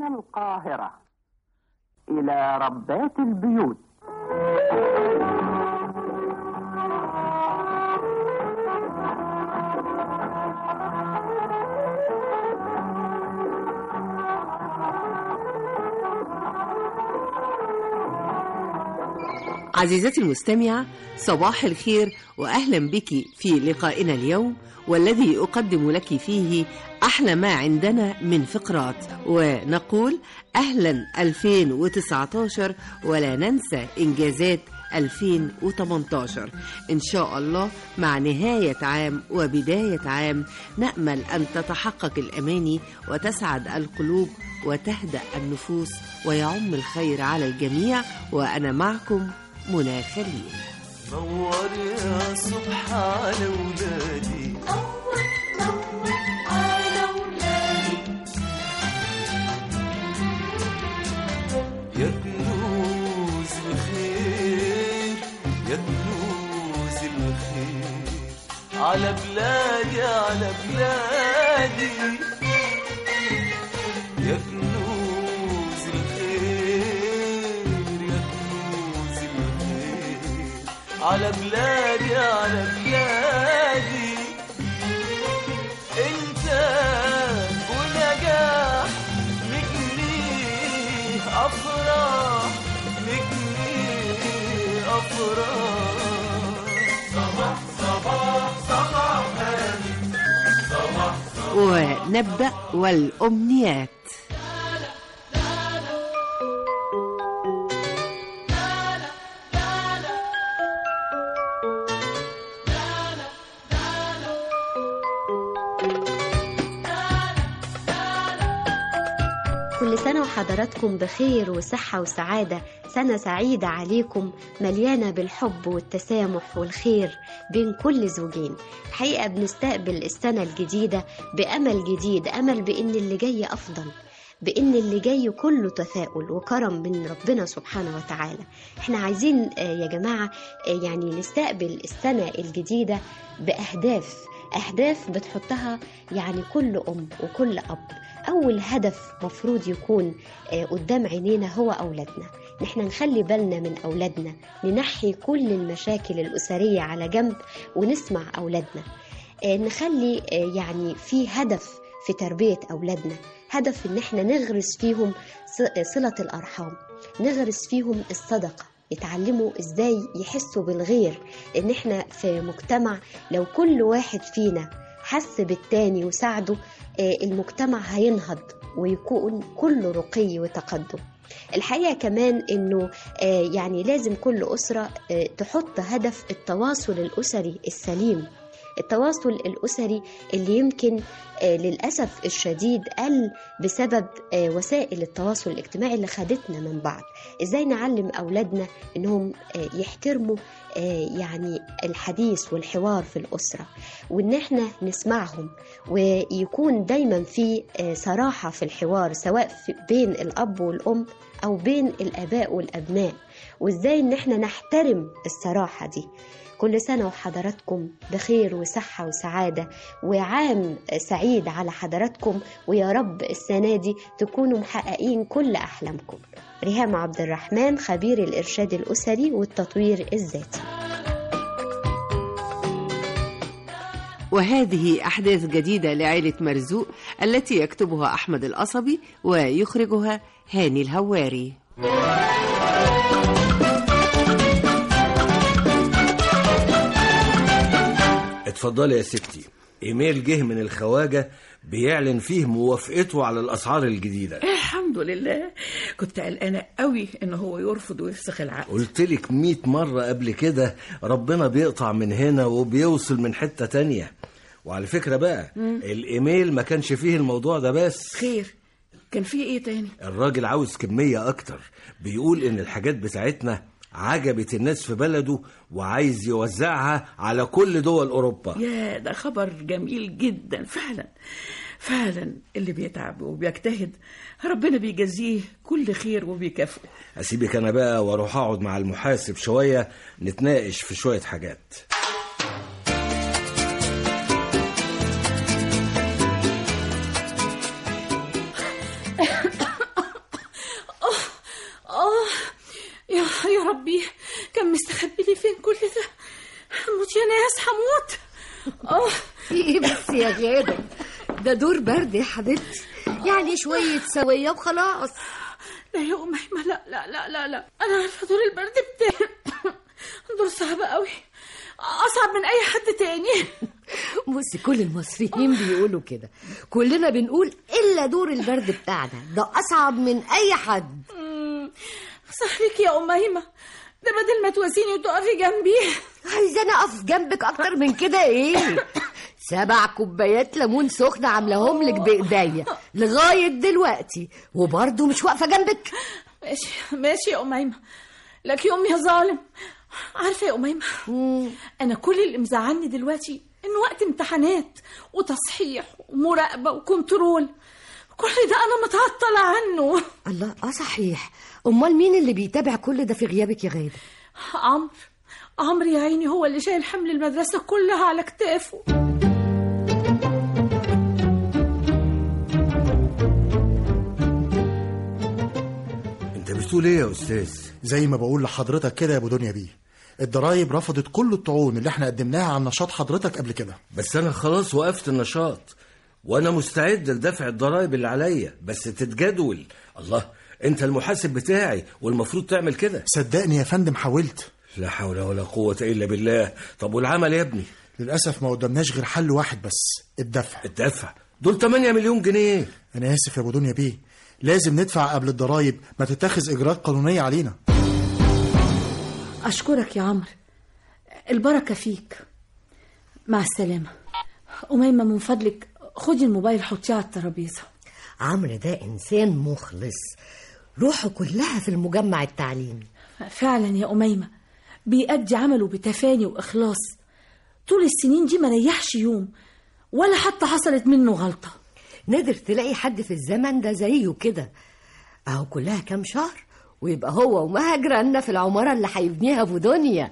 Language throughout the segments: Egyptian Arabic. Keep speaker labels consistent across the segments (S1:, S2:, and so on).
S1: القاهرة إلى ربات البيوت
S2: عزيزتي المستمعة صباح الخير وأهلا بك في لقائنا اليوم والذي أقدم لك فيه أحلى ما عندنا من فقرات ونقول أهلا 2019 ولا ننسى إنجازات 2018 إن شاء الله مع نهاية عام وبداية عام نأمل أن تتحقق الأماني وتسعد القلوب وتهدأ النفوس ويعم الخير على الجميع وأنا معكم منى خليل
S3: نور يا صبح على ولادي يا كنوز الخير يا كنوز الخير على بلادي على بلادي يا كنوز الخير يا كنوز الخير على بلادي على بلادي انت ونجاح نجني افراح نجني افراح صباح صباح صباح
S2: ونبدأ والأمنيات
S4: كل سنة وحضراتكم بخير وصحة وسعادة سنة سعيدة عليكم مليانة بالحب والتسامح والخير بين كل زوجين الحقيقة بنستقبل السنة الجديدة بأمل جديد أمل بإن اللي جاي أفضل بإن اللي جاي كله تفاؤل وكرم من ربنا سبحانه وتعالى احنا عايزين آه، يا جماعة آه، يعني نستقبل السنة الجديدة بأهداف أهداف بتحطها يعني كل أم وكل أب أول هدف مفروض يكون آه، قدام عينينا هو أولادنا نحن نخلي بالنا من أولادنا ننحي كل المشاكل الأسرية على جنب ونسمع أولادنا آه، نخلي آه، يعني في هدف في تربية أولادنا هدف إن احنا نغرس فيهم ص- صلة الأرحام نغرس فيهم الصدقة يتعلموا ازاي يحسوا بالغير ان احنا في مجتمع لو كل واحد فينا حس بالتاني وساعده آه، المجتمع هينهض ويكون كله رقي وتقدم الحقيقة كمان انه آه، يعني لازم كل أسرة آه، تحط هدف التواصل الأسري السليم التواصل الأسري اللي يمكن آه، للأسف الشديد قل بسبب آه، وسائل التواصل الاجتماعي اللي خدتنا من بعض ازاي نعلم أولادنا انهم آه، يحترموا آه، يعني الحديث والحوار في الأسرة وإن إحنا نسمعهم ويكون دايما في آه، صراحة في الحوار سواء في بين الأب والأم أو بين الآباء والأبناء وإزاي إن إحنا نحترم الصراحة دي كل سنة وحضراتكم بخير وصحة وسعادة وعام سعيد على حضراتكم ويا رب السنة دي تكونوا محققين كل أحلامكم ريهام عبد الرحمن خبير الإرشاد الأسري والتطوير الذاتي
S2: وهذه أحداث جديدة لعائلة مرزوق التي يكتبها أحمد القصبي ويخرجها هاني الهواري
S5: اتفضلي يا ستي ايميل جه من الخواجه بيعلن فيه موافقته على الاسعار الجديده
S6: الحمد لله كنت قلقانه قوي ان هو يرفض ويفسخ العقد
S5: قلت لك 100 مره قبل كده ربنا بيقطع من هنا وبيوصل من حته تانية وعلى فكره بقى الايميل ما كانش فيه الموضوع ده بس
S6: خير كان في ايه تاني
S5: الراجل عاوز كميه اكتر بيقول ان الحاجات بتاعتنا عجبت الناس في بلده وعايز يوزعها على كل دول اوروبا
S6: يا ده خبر جميل جدا فعلا فعلا اللي بيتعب وبيجتهد ربنا بيجازيه كل خير وبيكافئه
S5: اسيبك انا بقى واروح اقعد مع المحاسب شويه نتناقش في شويه حاجات
S6: مستخبي لي فين كل ده هموت يا ناس هموت اه
S7: في ايه بس يا غادة ده دور برد يا حبيبتي يعني شوية سوية وخلاص
S6: لا يا أميمة لا لا لا لا لا أنا عارفة دور البرد بتاعي دور صعب قوي أصعب من أي حد تاني
S7: بصي كل المصريين بيقولوا كده كلنا بنقول إلا دور البرد بتاعنا ده أصعب من أي حد
S6: مم، صح ليك يا أميمة ده بدل ما تواسيني وتقفي جنبي
S7: عايزة أنا أقف جنبك أكتر من كده إيه سبع كوبايات ليمون سخنة عاملاهم لك بإيديا لغاية دلوقتي وبرضه مش واقفة جنبك
S6: ماشي ماشي يا أميمة لك يوم يا ظالم عارفة يا أميمة أنا كل اللي مزعلني دلوقتي إن وقت امتحانات وتصحيح ومراقبة وكنترول كل ده أنا متعطلة عنه
S7: الله اه صحيح امال مين اللي بيتابع كل ده في غيابك يا غاده
S6: عمرو عمرو يا عيني هو اللي شايل حمل المدرسة كلها على كتافه
S5: انت بتقول ايه يا استاذ
S8: زي ما بقول لحضرتك كده يا ابو دنيا بيه الضرايب رفضت كل الطعون اللي احنا قدمناها عن نشاط حضرتك قبل كده
S5: بس انا خلاص وقفت النشاط وانا مستعد لدفع الضرائب اللي عليا بس تتجدول الله انت المحاسب بتاعي والمفروض تعمل كده
S8: صدقني يا فندم حاولت
S5: لا حول ولا قوة الا بالله طب والعمل يا ابني
S8: للاسف ما قدامناش غير حل واحد بس الدفع
S5: الدفع دول 8 مليون جنيه
S8: انا اسف يا ابو دنيا بيه لازم ندفع قبل الضرايب ما تتخذ اجراءات قانونيه علينا
S6: أشكرك يا عمرو البركة فيك مع السلامة أميمة من فضلك خدي الموبايل حطيه على الترابيزة
S7: عمرو ده انسان مخلص روحه كلها في المجمع التعليمي
S6: فعلا يا أميمة بيأدي عمله بتفاني وإخلاص طول السنين دي ما ريحش يوم ولا حتى حصلت منه غلطة
S7: نادر تلاقي حد في الزمن ده زيه كده اهو كلها كام شهر ويبقى هو ومها جيراننا في العمارة اللي هيبنيها ابو دنيا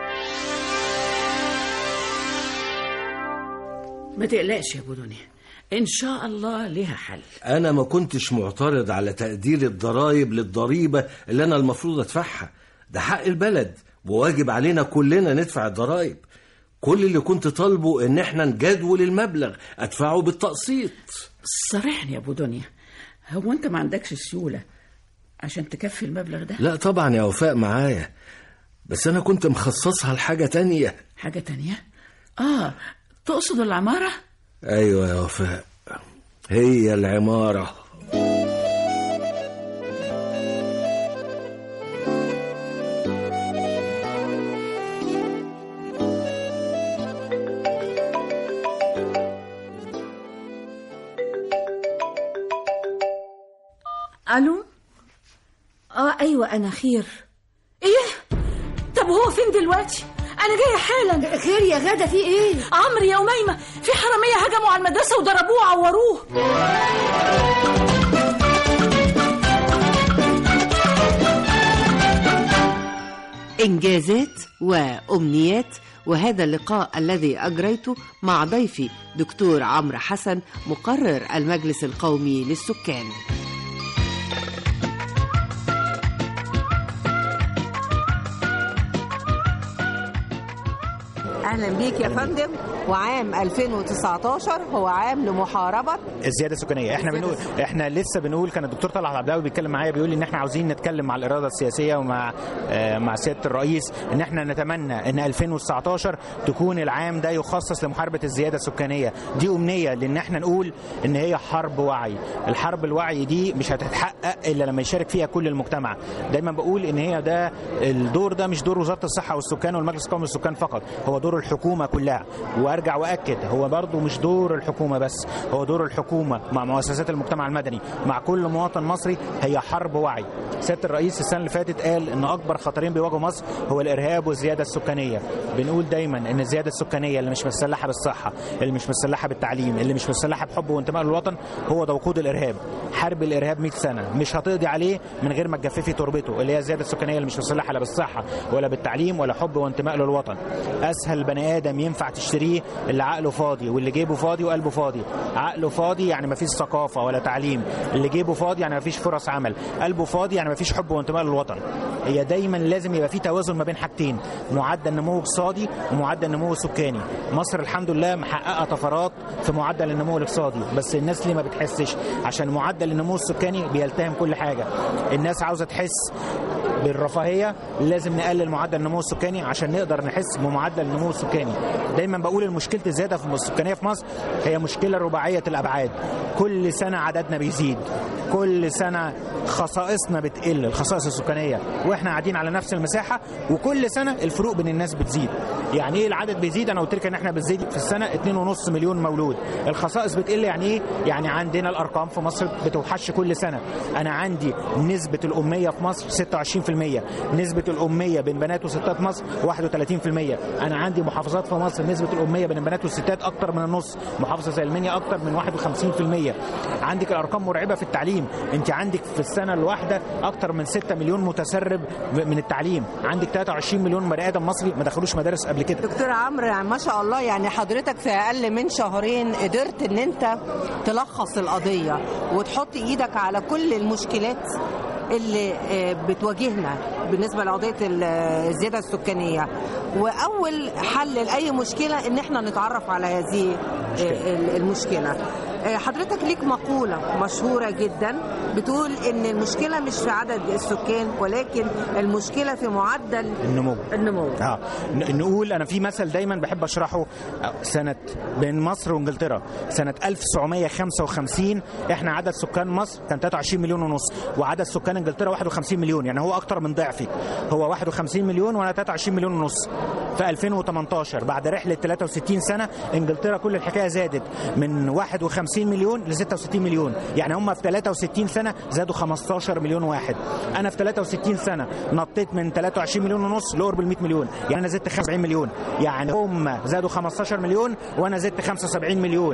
S6: ما تقلقش يا أبو دنيا إن شاء الله ليها حل
S5: انا ما كنتش معترض على تقدير الضرائب للضريبة اللي انا المفروض ادفعها ده حق البلد وواجب علينا كلنا ندفع الضرائب كل اللي كنت طالبه ان احنا نجدول المبلغ ادفعه بالتقسيط
S6: صريحني يا أبو دنيا هو أنت ما عندكش سيولة عشان تكفي المبلغ ده
S5: لا طبعا يا وفاء معايا بس انا كنت مخصصها لحاجة تانية
S6: حاجة تانية آه تقصد العمارة
S5: ايوه يا وفاء هي العمارة
S6: ألو آه أيوة أنا خير إيه طب هو فين دلوقتي أنا جاية حالا
S7: خير يا غادة في ايه
S6: عمرو يا أميمة في حرامية هجموا على المدرسة وضربوه وعوروه
S2: إنجازات وأمنيات وهذا اللقاء الذي أجريته مع ضيفي دكتور عمرو حسن مقرر المجلس القومي للسكان
S9: اهلا بيك يا فندم وعام 2019 هو عام لمحاربه
S10: الزياده السكانيه احنا بنقول احنا لسه بنقول كان الدكتور طلعت عبد القوي بيتكلم معايا بيقول لي ان احنا عاوزين نتكلم مع الاراده السياسيه ومع آه، مع سياده الرئيس ان احنا نتمنى ان 2019 تكون العام ده يخصص لمحاربه الزياده السكانيه دي امنيه لان احنا نقول ان هي حرب وعي الحرب الوعي دي مش هتتحقق الا لما يشارك فيها كل المجتمع دايما بقول ان هي ده الدور ده مش دور وزاره الصحه والسكان والمجلس القومي للسكان فقط هو دور الحكومه كلها وارجع واكد هو برضو مش دور الحكومه بس هو دور الحكومه مع مؤسسات المجتمع المدني مع كل مواطن مصري هي حرب وعي سياده الرئيس السنه اللي فاتت قال ان اكبر خطرين بيواجهوا مصر هو الارهاب والزياده السكانيه بنقول دايما ان الزياده السكانيه اللي مش مسلحه بالصحه اللي مش مسلحه بالتعليم اللي مش مسلحه بحب وانتماء للوطن هو ده وقود الارهاب حرب الارهاب 100 سنه مش هتقضي عليه من غير ما تجففي تربته اللي هي الزياده السكانيه اللي مش مسلحه لا بالصحه ولا بالتعليم ولا حب وانتماء للوطن اسهل البني ادم ينفع تشتريه اللي عقله فاضي واللي جيبه فاضي وقلبه فاضي عقله فاضي يعني ما فيش ثقافه ولا تعليم اللي جيبه فاضي يعني ما فيش فرص عمل قلبه فاضي يعني ما فيش حب وانتماء للوطن هي دايما لازم يبقى في توازن ما بين حاجتين معدل نمو اقتصادي ومعدل نمو سكاني مصر الحمد لله محققه طفرات في معدل النمو الاقتصادي بس الناس ليه ما بتحسش عشان معدل النمو السكاني بيلتهم كل حاجه الناس عاوزه تحس بالرفاهيه لازم نقلل معدل النمو السكاني عشان نقدر نحس بمعدل النمو السكاني دايما بقول المشكله الزياده في السكانيه في مصر هي مشكله رباعيه الابعاد كل سنه عددنا بيزيد كل سنه خصائصنا بتقل الخصائص السكانيه واحنا قاعدين على نفس المساحه وكل سنه الفروق بين الناس بتزيد يعني ايه العدد بيزيد انا قلت لك ان احنا بنزيد في السنه 2.5 مليون مولود الخصائص بتقل يعني ايه يعني عندنا الارقام في مصر بتوحش كل سنه انا عندي نسبه الاميه في مصر 26% نسبه الاميه بين بنات وستات مصر 31% انا عندي محافظات في مصر نسبه الاميه بين البنات والستات اكتر من النص محافظه زي المنيا اكتر من 51% عندك الارقام مرعبه في التعليم انت عندك في السنه الواحده اكتر من 6 مليون متسرب من التعليم عندك 23 مليون بني ادم مصري ما دخلوش مدارس قبل كده
S9: دكتور عمرو يعني ما شاء الله يعني حضرتك في اقل من شهرين قدرت ان انت تلخص القضيه وتحط ايدك على كل المشكلات اللي آه، بتواجهنا بالنسبه لقضيه ال- الزياده السكانيه واول حل لاي مشكله ان احنا نتعرف على هذه آه، ال- المشكله آه، حضرتك ليك مقوله مشهوره جدا بتقول ان المشكله مش في عدد السكان ولكن المشكله في معدل
S10: النمو
S9: النمو
S10: اه ن- نقول انا في مثل دايما بحب اشرحه آه، سنه بين مصر وانجلترا سنه 1955 احنا عدد سكان مصر كان 23 مليون ونص وعدد سكان انجلترا 51 مليون يعني هو اكتر من ضعفي هو 51 مليون وانا 23 مليون ونص في 2018 بعد رحله 63 سنه انجلترا كل الحكايه زادت من 51 مليون ل 66 مليون يعني هم في 63 سنه زادوا 15 مليون واحد انا في 63 سنه نطيت من 23 مليون ونص لقرب ال 100 مليون يعني انا زدت 75 مليون يعني هم زادوا 15 مليون وانا زدت 75 مليون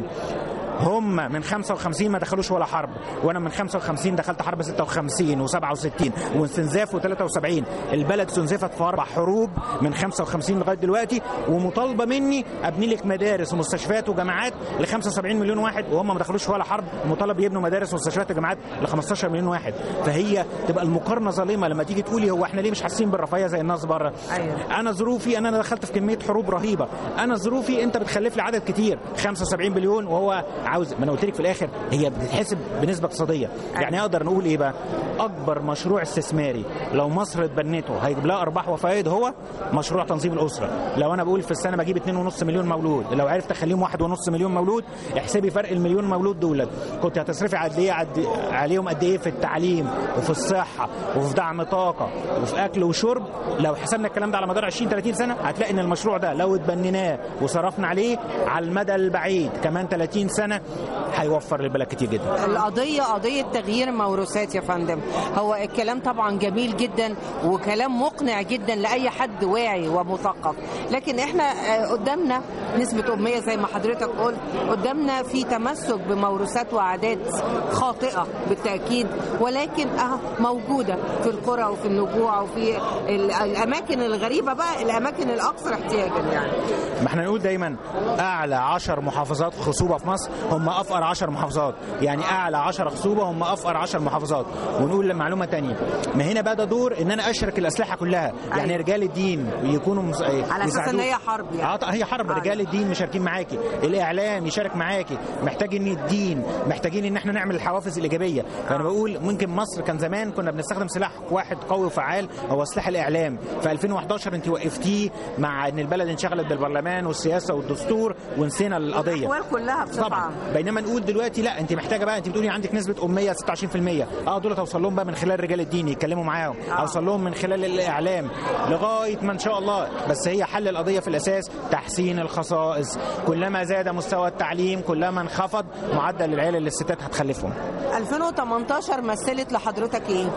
S10: هم من 55 ما دخلوش ولا حرب وانا من 55 دخلت حرب 56 و67 واستنزاف و73 البلد استنزفت في اربع حروب من 55 لغايه دلوقتي ومطالبه مني ابني لك مدارس ومستشفيات وجامعات ل 75 مليون واحد وهم ما دخلوش ولا حرب مطالب يبنوا مدارس ومستشفيات وجامعات ل 15 مليون واحد فهي تبقى المقارنه ظالمه لما تيجي تقولي هو احنا ليه مش حاسين بالرفاهيه زي الناس بره
S9: أيوة.
S10: انا ظروفي ان انا دخلت في كميه حروب رهيبه انا ظروفي انت بتخلف لي عدد كتير 75 مليون وهو عاوز ما انا قلت لك في الاخر هي بتتحسب بنسبه اقتصاديه يعني اقدر نقول ايه بقى اكبر مشروع استثماري لو مصر اتبنته هيجيب لها ارباح وفوائد هو مشروع تنظيم الاسره لو انا بقول في السنه بجيب 2.5 مليون مولود لو عرفت اخليهم 1.5 مليون مولود احسبي فرق المليون مولود دول كنت هتصرفي قد ايه قد- عليهم قد ايه في التعليم وفي الصحه وفي دعم طاقه وفي اكل وشرب لو حسبنا الكلام ده على مدار 20 30 سنه هتلاقي ان المشروع ده لو اتبنيناه وصرفنا عليه على المدى البعيد كمان 30 سنه هيوفر للبلد كتير جدا
S9: القضية قضية تغيير موروثات يا فندم هو الكلام طبعا جميل جدا وكلام مقنع جدا لأي حد واعي ومثقف لكن احنا آه، قدامنا نسبة أمية زي ما حضرتك قلت قدامنا في تمسك بموروثات وعادات خاطئة بالتأكيد ولكن اه موجودة في القرى وفي النجوع وفي ال- الأماكن الغريبة بقى الأماكن الأكثر احتياجا يعني
S10: ما احنا نقول دايما اعلى 10 محافظات خصوبه في مصر هم افقر 10 محافظات يعني اعلى 10 خصوبه هم افقر 10 محافظات ونقول معلومه تانية ما هنا بقى ده دور ان انا اشرك الاسلحه كلها يعني رجال الدين يكونوا مس...
S9: على أساس إن هي حرب يعني.
S10: اه هي حرب رجال الدين مشاركين معاكي الاعلام يشارك معاكي محتاجين الدين محتاجين ان احنا نعمل الحوافز الايجابيه فانا بقول ممكن مصر كان زمان كنا بنستخدم سلاح واحد قوي وفعال هو سلاح الاعلام في 2011 انت وقفتيه مع ان البلد انشغلت بالبرلمان والسياسه والدستور ونسينا القضيه
S9: الأحوال كلها بصفة
S10: طبعا
S9: عامة.
S10: بينما نقول دلوقتي لا انت محتاجه بقى انت بتقولي عندك نسبه اميه 26% اه دول توصل لهم بقى من خلال رجال الدين يتكلموا معاهم اوصل لهم من خلال الاعلام لغايه ما ان شاء الله بس هي حل القضيه في الاساس تحسين الخصائص كلما زاد مستوى التعليم كلما انخفض معدل العيال اللي الستات هتخلفهم
S9: 2018 مثلت لحضرتك ايه؟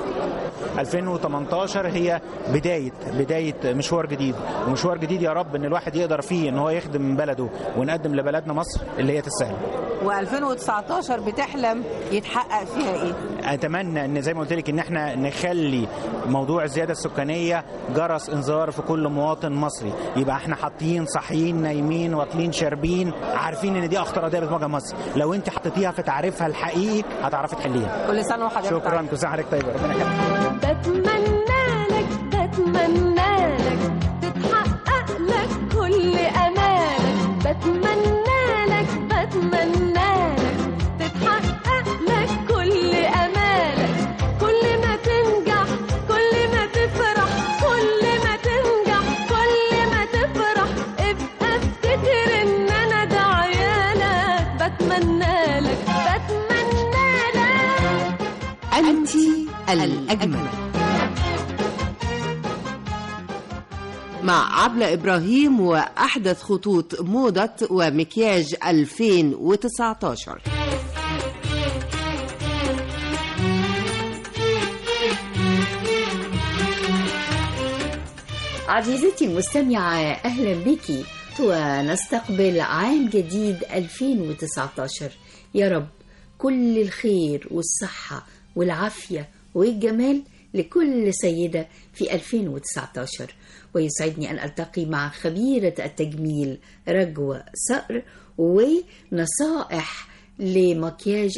S10: 2018 هي بداية بداية مشوار جديد ومشوار جديد يا رب ان الواحد يقدر فيه ان هو يخدم بلده ونقدم لبلدنا مصر اللي هي تستاهل
S9: و2019 بتحلم يتحقق فيها ايه؟
S10: اتمنى ان زي ما قلت لك ان احنا نخلي موضوع الزياده السكانيه جرس انذار في كل مواطن مصري يبقى احنا حاطين صاحيين نايمين واكلين شاربين عارفين ان دي اخطر قضيه بتواجه مصر لو انت حطيتيها في تعريفها الحقيقي هتعرفي تحليها
S9: كل سنه وحضرتك
S10: شكرا كل سنه وحضرتك طيبه ربنا يخليك
S11: بتمنى لك بتمنى لك تتحقق لك كل امالك بتمنى لك بتمنى لك تتحقق لك كل امالك كل ما تنجح كل ما تفرح كل ما تنجح كل ما تفرح ابقى افتكر ان انا دعيالك بتمنى لك بتمنى لك
S2: أنت الأجمل مع عبلة إبراهيم وأحدث خطوط موضة ومكياج 2019
S12: عزيزتي المستمعة أهلا بك ونستقبل عام جديد 2019 يا رب كل الخير والصحة والعافية والجمال لكل سيدة في 2019 ويسعدني أن ألتقي مع خبيرة التجميل رجوة صقر ونصائح لمكياج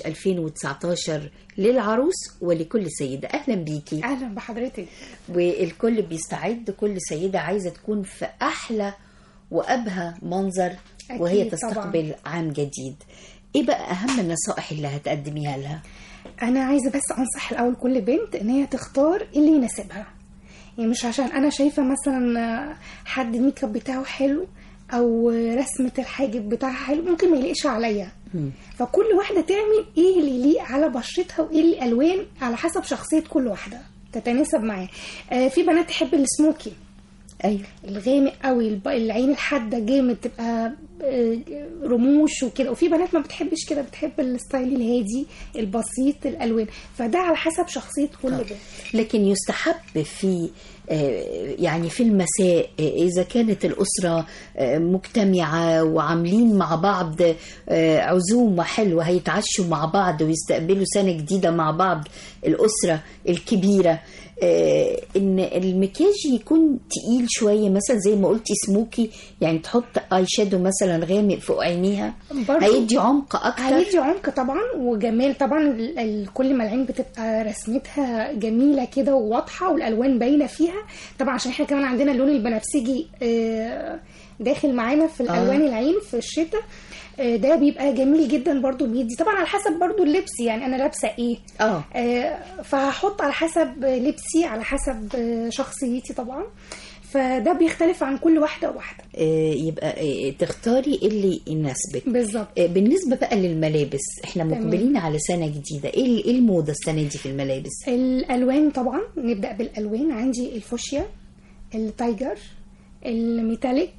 S12: 2019 للعروس ولكل سيدة أهلا بيكي
S13: اهلا بحضرتك
S12: والكل بيستعد كل سيدة عايزة تكون في أحلى وأبهى منظر
S13: أكيد
S12: وهي
S13: طبعاً.
S12: تستقبل عام جديد إيه بقى أهم النصائح اللي هتقدميها لها؟
S13: انا عايزه بس انصح الاول كل بنت ان هي تختار اللي يناسبها يعني مش عشان انا شايفه مثلا حد الميك اب بتاعه حلو او رسمه الحاجب بتاعها حلو ممكن ما يليقش عليا فكل واحده تعمل ايه اللي يليق على بشرتها وايه الالوان على حسب شخصيه كل واحده تتناسب معاه آه في بنات تحب السموكي
S12: ايوه
S13: الغامق قوي الب- العين الحاده جامد تبقى آه، رموش وكده وفي بنات ما بتحبش كده بتحب الستايل الهادي البسيط الالوان فده على حسب شخصيه كل بنت
S12: لكن يستحب في آه، يعني في المساء آه، إذا كانت الأسرة آه، مجتمعة وعاملين مع بعض آه، عزومة حلوة هيتعشوا مع بعض ويستقبلوا سنة جديدة مع بعض الأسرة الكبيرة آه، إن المكياج يكون تقيل شوية مثلا زي ما قلتي سموكي يعني تحط اي شادو مثلا غامق فوق عينيها
S13: برضو
S12: هيدي عمق أكتر
S13: هيدي عمق طبعا وجمال طبعا ال- ال- كل ما العين بتبقى رسمتها جميله كده وواضحه والالوان باينه فيها طبعا عشان احنا كمان عندنا اللون البنفسجي آه، داخل معانا في الالوان العين في الشتاء آه، ده بيبقى جميل جدا برضو بيدي طبعا على حسب برضو اللبس يعني انا لابسه ايه
S12: اه
S13: آه، فهحط على حسب لبسي على حسب آه، شخصيتي طبعا فده بيختلف عن كل واحده وواحده
S12: آه، يبقى آه، تختاري اللي يناسبك
S13: بالظبط
S12: آه، بالنسبة بقى للملابس احنا
S13: تمام.
S12: مقبلين على سنة جديدة ايه ال- ايه الموضة السنة دي في الملابس
S13: الالوان طبعا نبدا بالالوان عندي الفوشيا التايجر الميتاليك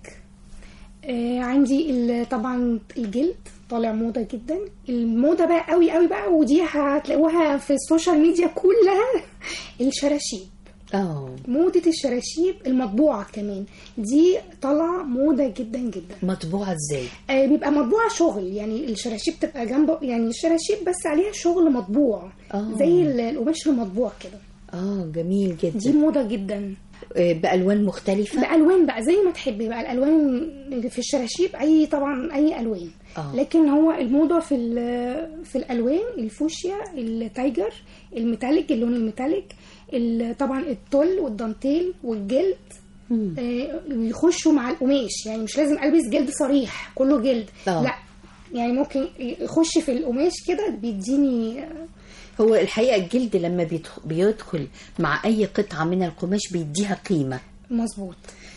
S13: آه عندي ال- طبعا الجلد طالع موضه جدا الموضه بقى قوي قوي بقى ودي هتلاقوها في السوشيال ميديا كلها الشراشيب
S12: اه
S13: موضة الشراشيب المطبوعة كمان دي طالعة موضة جدا جدا
S12: مطبوعة ازاي
S13: آه بيبقى مطبوعة شغل يعني الشراشيب تبقى جنبه يعني الشراشيب بس عليها شغل مطبوع
S12: آه.
S13: زي ال- القماش المطبوع كده
S12: اه جميل
S13: دي
S12: جدا
S13: موضة جدا
S12: آه، بألوان مختلفة
S13: بألوان بقى زي ما تحبي بقى الألوان اللي في الشراشيب أي طبعا أي ألوان
S12: آه.
S13: لكن هو الموضة في ال- في الألوان الفوشيا التايجر الميتاليك اللون الميتاليك ال- طبعا التل والدانتيل والجلد آه، يخشوا مع القماش يعني مش لازم البس جلد صريح كله جلد
S12: آه.
S13: لا يعني ممكن يخش في القماش كده بيديني
S12: هو الحقيقة الجلد لما بيدخ- بيدخل مع اي قطعة من القماش بيديها قيمة
S13: مظبوط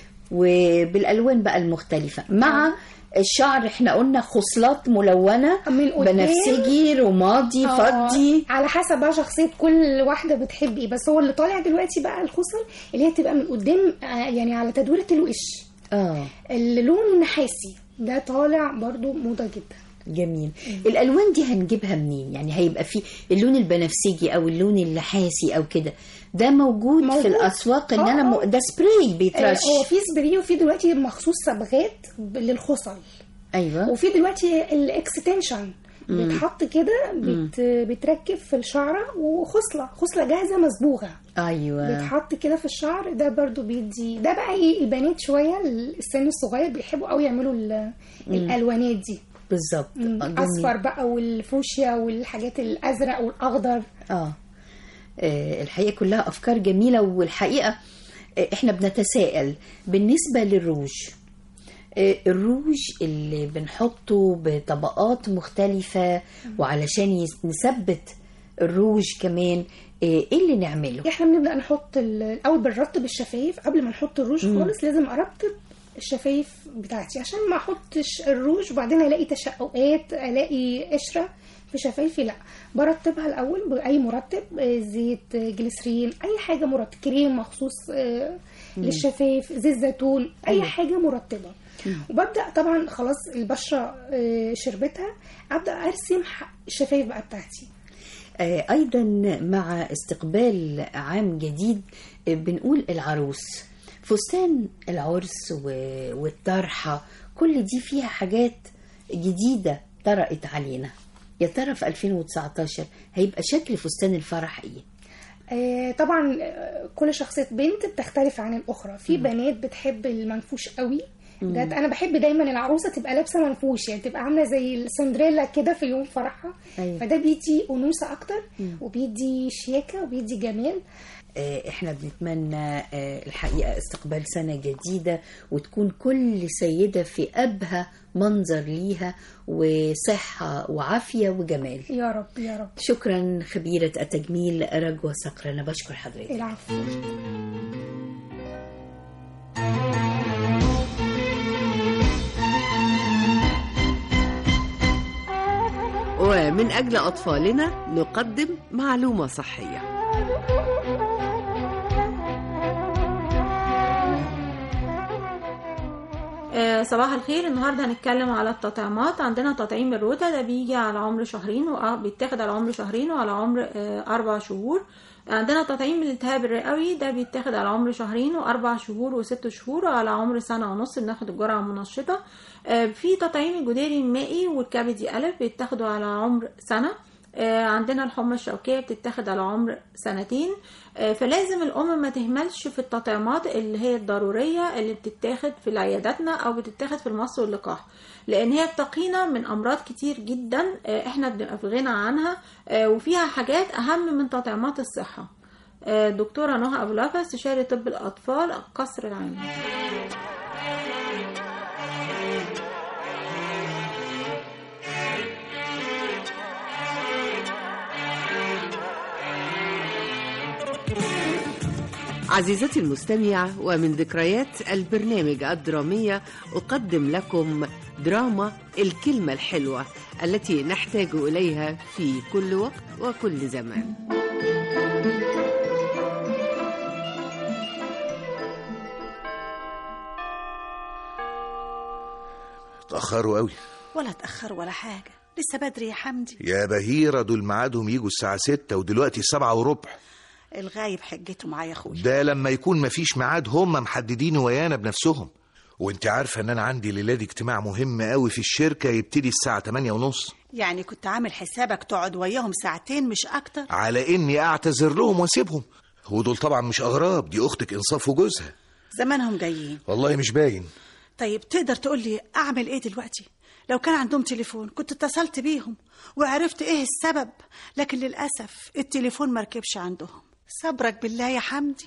S12: وبالالوان بقى المختلفة مع الشعر احنا قلنا خصلات ملونة
S13: من قدام.
S12: بنفسجي رمادي
S13: آه،
S12: فضي
S13: على حسب بقى شخصيه كل واحده بتحب ايه بس هو اللي طالع دلوقتي بقى الخصل اللي هي تبقى من قدام آه، يعني على تدويره الوش
S12: اه
S13: اللون النحاسي ده طالع برضو موضه جدا
S12: جميل الالوان دي هنجيبها منين يعني هيبقى في اللون البنفسجي او اللون النحاسي او كده ده موجود,
S13: موجود.
S12: في الاسواق ان
S13: آه،
S12: انا م...
S13: آه.
S12: ده سبراي
S13: آه،
S12: بيترش
S13: هو في سبري وفي دلوقتي مخصوص صبغات ب- للخصل
S12: ايوه
S13: وفي دلوقتي الاكستنشن
S12: مم.
S13: بتحط كده بت... بتركب في الشعره وخصله خصله جاهزه مصبوغه
S12: ايوه
S13: بيتحط كده في الشعر ده برضو بيدي ده بقى ايه البنات شويه السن الصغير بيحبوا قوي يعملوا ال-
S12: مم.
S13: الالوانات دي
S12: بالظبط
S13: مم.
S12: آه، جميل.
S13: اصفر بقى والفوشيا والحاجات الازرق والاخضر
S12: اه آه، الحقيقه كلها افكار جميله والحقيقه آه، احنا بنتساءل بالنسبه للروج آه، الروج اللي بنحطه بطبقات مختلفه وعلشان يس- نثبت الروج كمان آه، ايه اللي نعمله
S13: احنا بنبدا نحط ال- الاول بنرطب الشفايف قبل ما نحط الروج
S12: مم.
S13: خالص لازم ارطب الشفايف بتاعتي عشان ما احطش الروج وبعدين الاقي تشققات الاقي قشره في شفايفي لا برطبها الاول باي مرطب آه، زيت آه، جليسرين اي حاجه مرطب كريم مخصوص آه،
S12: مم.
S13: للشفايف زيت زيتون اي
S12: أيوة.
S13: حاجه مرطبه وببدا طبعا خلاص البشره آه، شربتها ابدا ارسم ح- الشفايف بقى بتاعتي
S12: آه، ايضا مع استقبال عام جديد آه، بنقول العروس فستان العرس و- والطرحه كل دي فيها حاجات جديده طرقت علينا يا ترى في 2019 هيبقى شكل فستان الفرح ايه
S13: آه، طبعا آه، كل شخصية بنت بتختلف عن الأخرى في بنات بتحب المنفوش قوي ده
S12: مم.
S13: أنا بحب دايما العروسة تبقى لابسة منفوش يعني تبقى عاملة زي السندريلا كده في يوم فرحها
S12: أيوة.
S13: فده بيدي أنوثة أكتر
S12: مم.
S13: وبيدي شياكة وبيدي جمال
S12: آه، احنا بنتمنى آه، الحقيقة استقبال سنة جديدة وتكون كل سيدة في أبهى منظر ليها وصحة وعافية وجمال
S13: يا رب يا رب
S12: شكرا خبيرة التجميل رجوة صقر أنا بشكر حضرتك
S13: العفو
S2: ومن أجل أطفالنا نقدم معلومة صحية
S6: آه، صباح الخير النهارده هنتكلم على التطعيمات عندنا تطعيم الروتا ده بيجي على عمر شهرين وبيتاخد على عمر شهرين وعلى عمر آه، أربع شهور عندنا تطعيم الالتهاب الرئوي ده بيتاخد على عمر شهرين وأربع شهور وست شهور وعلى عمر سنة ونص بناخد الجرعة المنشطة آه، في تطعيم الجدري المائي والكبدي ألف بيتاخدوا على عمر سنة آه، عندنا الحمى الشوكية بتتاخد على عمر سنتين آه، فلازم الأم ما تهملش في التطعيمات اللي هي الضرورية اللي بتتاخد في عياداتنا أو بتتاخد في المصل واللقاح لأن هي بتقينا من أمراض كتير جدا آه، احنا بنبقى في غنى عنها آه، وفيها حاجات أهم من تطعيمات الصحة آه، دكتورة نهى أبو لافا استشاري طب الأطفال قصر العيني
S2: عزيزتي المستمعة ومن ذكريات البرنامج الدرامية أقدم لكم دراما الكلمة الحلوة التي نحتاج إليها في كل وقت وكل زمان
S14: اتأخروا قوي
S15: ولا اتأخر ولا حاجة لسه بدري يا حمدي
S14: يا بهيرة دول ميعادهم يجوا الساعة ستة ودلوقتي سبعة وربع
S15: الغايب حجته معايا اخويا
S14: ده لما يكون مفيش ميعاد هم محددين ويانا بنفسهم وانت عارفة ان انا عندي ليلاد اجتماع مهم قوي في الشركة يبتدي الساعة 8 ونص
S15: يعني كنت عامل حسابك تقعد وياهم ساعتين مش اكتر
S14: على اني اعتذر لهم واسيبهم ودول طبعا مش اغراب دي اختك انصاف وجوزها
S15: زمانهم جايين
S14: والله مش باين
S15: طيب تقدر تقول لي اعمل ايه دلوقتي لو كان عندهم تليفون كنت اتصلت بيهم وعرفت ايه السبب لكن للاسف التليفون مركبش عندهم صبرك بالله يا حمدي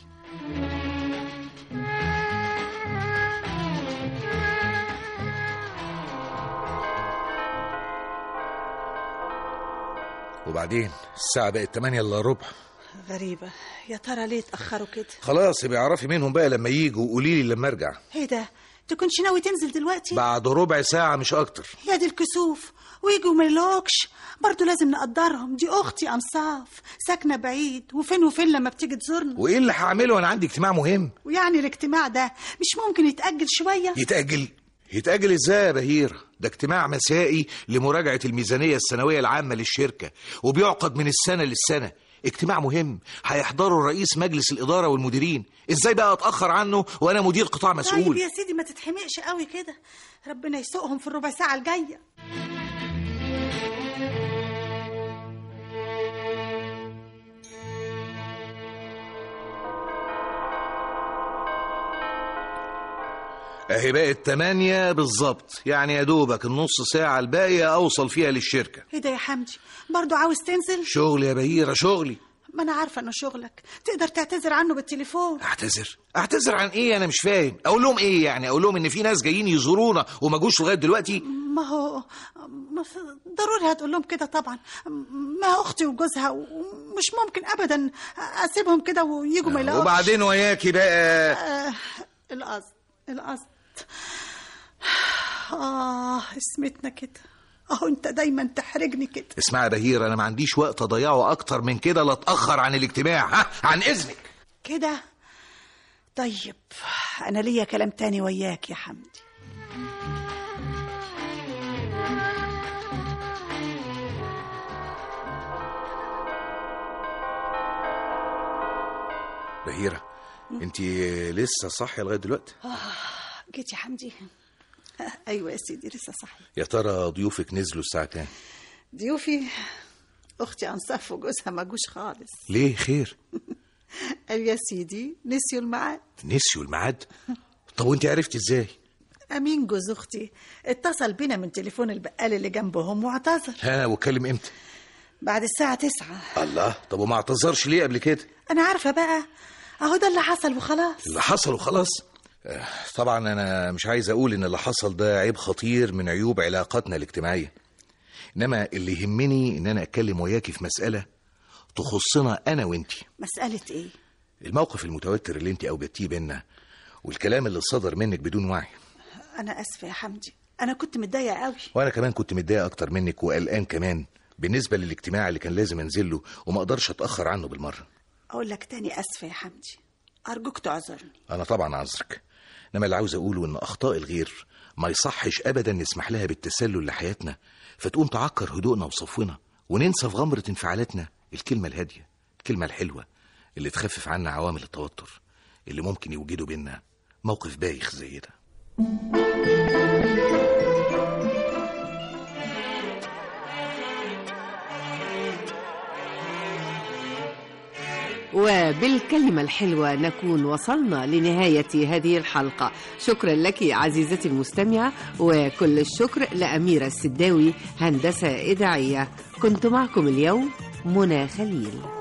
S14: وبعدين الساعة بقت 8 الا ربع
S15: غريبة يا ترى ليه اتأخروا كده
S14: خلاص يبقى اعرفي منهم بقى لما يجوا قولي لي لما ارجع
S15: ايه ده تكونش ناوي تنزل دلوقتي
S14: بعد ربع ساعة مش اكتر
S15: يا دي الكسوف ويجوا ملوكش برضو لازم نقدرهم دي اختي انصاف ساكنه بعيد وفين وفين لما بتيجي تزورنا
S14: وايه اللي هعمله وانا عندي اجتماع مهم
S15: ويعني الاجتماع ده مش ممكن يتاجل شويه
S14: يتأجل يتأجل ازاي يا بهير ده اجتماع مسائي لمراجعة الميزانية السنوية العامة للشركة وبيعقد من السنة للسنة اجتماع مهم هيحضره رئيس مجلس الإدارة والمديرين ازاي بقى اتأخر عنه وانا مدير قطاع
S15: طيب
S14: مسؤول
S15: يا سيدي ما تتحمقش قوي كده ربنا يسوقهم في الربع ساعه الجايه
S14: اهي بقت تمانية بالظبط يعني يا دوبك النص ساعة الباقية أوصل فيها للشركة
S15: ايه ده يا حمدي برضو عاوز تنزل
S14: شغل يا بهيرة شغلي
S15: ما انا عارفه انه شغلك تقدر تعتذر عنه بالتليفون
S14: اعتذر اعتذر عن ايه انا مش فاهم اقول لهم ايه يعني اقول لهم ان في ناس جايين يزورونا وما جوش لغايه دلوقتي
S15: ما هو ما في- ضروري هتقول لهم كده طبعا ما هو اختي وجوزها ومش ممكن ابدا اسيبهم كده ويجوا ما يلاقوش
S14: وبعدين وياكي بقى
S15: آه القصد القصد اه اسمتنا كده اهو انت دايما تحرجني كده
S14: اسمع يا بهير انا ما عنديش وقت اضيعه اكتر من كده لا اتاخر عن الاجتماع ها عن اذنك
S15: كده طيب انا ليا كلام تاني وياك يا حمدي
S14: بهيرة انت لسه صاحيه لغايه دلوقتي
S15: آه جيت يا حمدي ايوه يا سيدي لسه صحي
S14: يا ترى ضيوفك نزلوا الساعه كام
S15: ضيوفي اختي انصاف وجوزها ما جوش خالص
S14: ليه خير
S15: قال يا سيدي نسيوا الميعاد
S14: نسيوا الميعاد طب وانت عرفتي ازاي
S15: امين جوز اختي اتصل بينا من تليفون البقال اللي جنبهم واعتذر
S14: ها واتكلم امتى
S15: بعد الساعه تسعة
S14: الله طب وما اعتذرش ليه قبل كده
S15: انا عارفه بقى اهو ده اللي حصل وخلاص
S14: اللي حصل وخلاص آه، طبعا انا مش عايز اقول ان اللي حصل ده عيب خطير من عيوب علاقاتنا الاجتماعيه انما اللي يهمني ان انا اتكلم وياكي في مساله تخصنا انا وانتي
S15: مساله ايه
S14: الموقف المتوتر اللي انت اوجدتيه بينا والكلام اللي صدر منك بدون وعي
S15: انا اسفه يا حمدي انا كنت متضايقه قوي
S14: وانا كمان كنت متضايق اكتر منك وقلقان كمان بالنسبه للاجتماع اللي كان لازم انزله وما اقدرش اتاخر عنه بالمره
S15: اقول لك تاني اسفه يا حمدي ارجوك تعذرني
S14: انا طبعا عذرك انما اللي عاوز اقوله ان اخطاء الغير ما يصحش ابدا نسمح لها بالتسلل لحياتنا فتقوم تعكر هدوءنا وصفونا وننسى في غمره انفعالاتنا الكلمه الهاديه الكلمه الحلوه اللي تخفف عنا عوامل التوتر اللي ممكن يوجدوا بينا موقف بايخ زي ده
S2: وبالكلمة الحلوة نكون وصلنا لنهاية هذه الحلقة شكرا لك عزيزتي المستمعة وكل الشكر لأميرة السداوي هندسة إذاعية كنت معكم اليوم منى خليل